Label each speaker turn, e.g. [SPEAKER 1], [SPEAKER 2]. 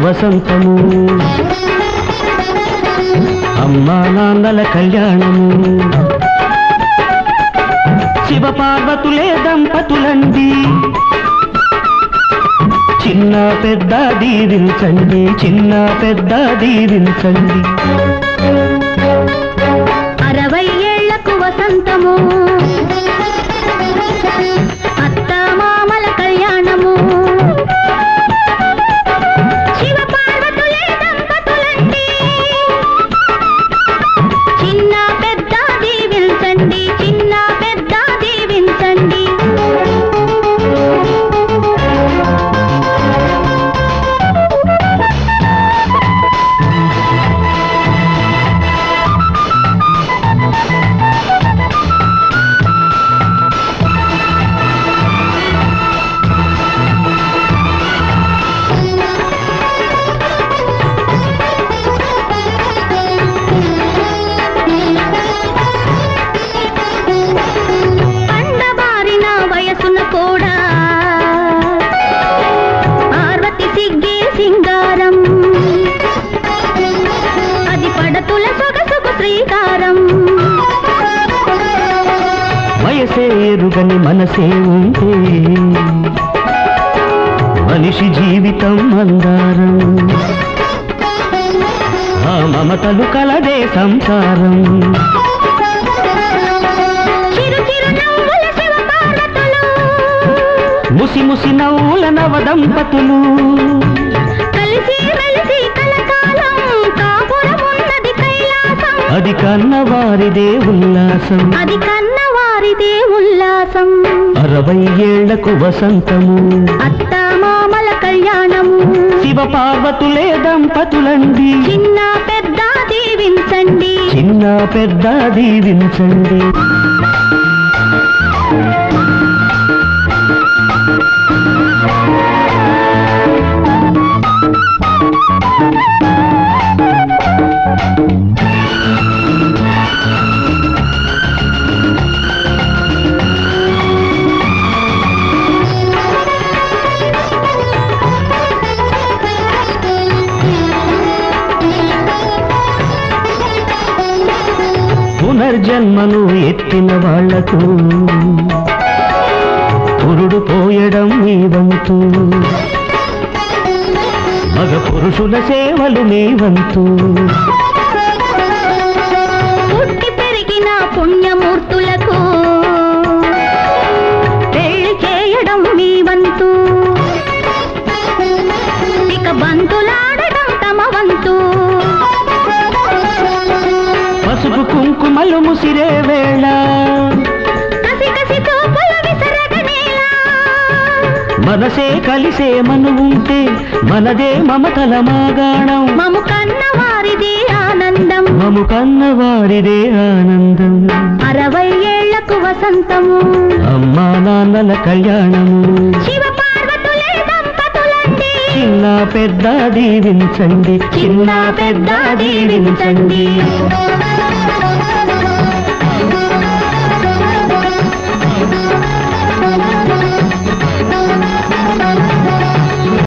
[SPEAKER 1] వసంతము అమ్మా నాన్నల కళ్యాణము శివ పార్వతులే దంపతులండి చిన్న పెద్ద దీవించండి చిన్న పెద్ద దీవించండి
[SPEAKER 2] అరవై ఏళ్లకు వసంతము అత్త మామల కళ్యాణము శివ పార్వతులే దంపతులండి చిన్న పెద్ద దీవించండి చిన్న పెద్ద దీవించండి పండబారిన వయసున కూడా పార్వతి సిగ్గే సింగారం అది పడతుల సొగసుకు శ్రీకారం
[SPEAKER 1] వయసే ఎరుగని మనసే ఉంటే మనిషి జీవితం మందారం ఆ మమతలు కలదే సంసారం
[SPEAKER 2] చిరు చిరు నవ్వుల శివ పార్వతులు
[SPEAKER 1] ముసి ముసి నవ్వుల నవ దంపతులు
[SPEAKER 2] కలిసి మెలిసి కలకాలం కాపురమున్నది కైలాసం
[SPEAKER 1] అది కన్నవారిదే ఉల్లాసం
[SPEAKER 2] అది కన్నవారిదే ఉల్లాసం
[SPEAKER 1] అరవై ఏళ్లకు వసంతము
[SPEAKER 2] అత్త మామల కళ్యాణము
[SPEAKER 1] శివ పార్వతులే దంపతులండి
[SPEAKER 2] చిన్న పెద్ద దీవించండి
[SPEAKER 1] చిన్న పెద్ద దీవించండి పునర్జన్మను ఎత్తిన వాళ్లకు పురుడు పోయడం మీ వంతు మగ పురుషుల సేవలు మీ వంతు
[SPEAKER 2] పుట్టి పెరిగిన పుణ్యమూర్తులకు పెళ్లి చేయడం మీ వంతు ఇక బంతులాడడం తమ వంతు
[SPEAKER 1] పసుపు కుంకుమలు ముసిరే వేళ
[SPEAKER 2] కసి కసి తోపుల విసరగనేలా
[SPEAKER 1] మనసే కలిసే మను ఉంటే మనదే మమతల మాగాణం
[SPEAKER 2] మము కన్న వారిది ఆనందం
[SPEAKER 1] మము కన్నవారిదే ఆనందం
[SPEAKER 2] అరవై ఏళ్లకు వసంతము
[SPEAKER 1] అమ్మా నాన్నల కళ్యాణము
[SPEAKER 2] శివ పార్వతులే దంపతులండి
[SPEAKER 1] చిన్న పెద్ద దీవించండి చిన్న పెద్ద దీవించండి
[SPEAKER 2] దీవించండి